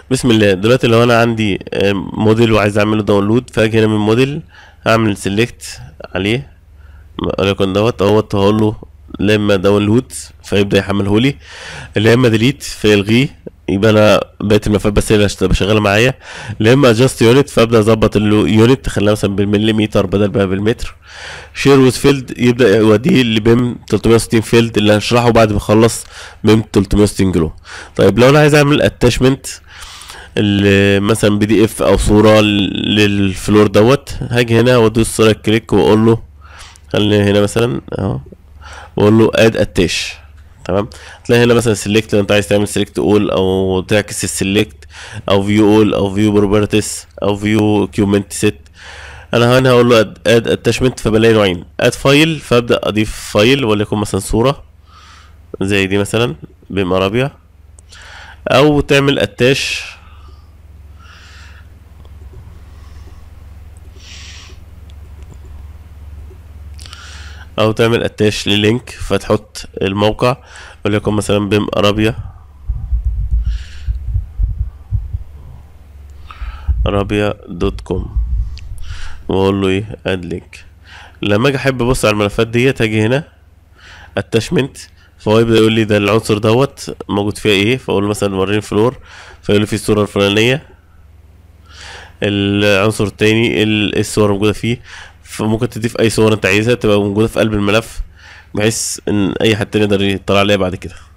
بسم الله دلوقتي لو انا عندي آه، موديل وعايز اعمله داونلود فاجي هنا من موديل هعمل سيلكت عليه وليكن دوت اهوت هقول له لا اما داونلود فيبدا يحمله لي لا اما ديليت فيلغيه يبقى انا بقيت الملفات بس هي اللي هتبقى شغاله معايا لا اما ادجست يونت فابدا اظبط اليونت اخليها مثلا بالمليمتر بدل بقى بالمتر شير ويز فيلد يبدا يوديه لبيم 360 فيلد اللي هنشرحه بعد ما اخلص بيم 360 جلو طيب لو انا عايز اعمل اتاشمنت مثلا بي دي اف او صوره للفلور دوت هاجي هنا وادوس صوره كليك واقول له خلينا هنا مثلا اهو واقول له اد اتاش تمام تلاقي هنا مثلا سيلكت لو انت عايز تعمل سيلكت اول او تعكس السيلكت او فيو اول او فيو بروبرتيز او فيو كيومنت سيت انا هنا هقول له اد اتاشمنت فبلاقي نوعين اد فايل فابدا اضيف فايل وليكن مثلا صوره زي دي مثلا بيم ارابيا او تعمل اتاش او تعمل اتاش للينك فتحط الموقع وليكن مثلا بيم ارابيا ارابيا دوت كوم واقول له ايه اد لينك لما اجي احب ابص على الملفات ديت هاجي هنا اتاشمنت فهو يبدا يقول لي ده العنصر دوت موجود فيها ايه فاقول له مثلا وريني فلور فيقول لي في الصوره الفلانيه العنصر التاني ايه الصور موجوده فيه فممكن تضيف اي صور انت عايزها تبقى موجوده في قلب الملف بحيث ان اي حد تاني يقدر يطلع عليها بعد كده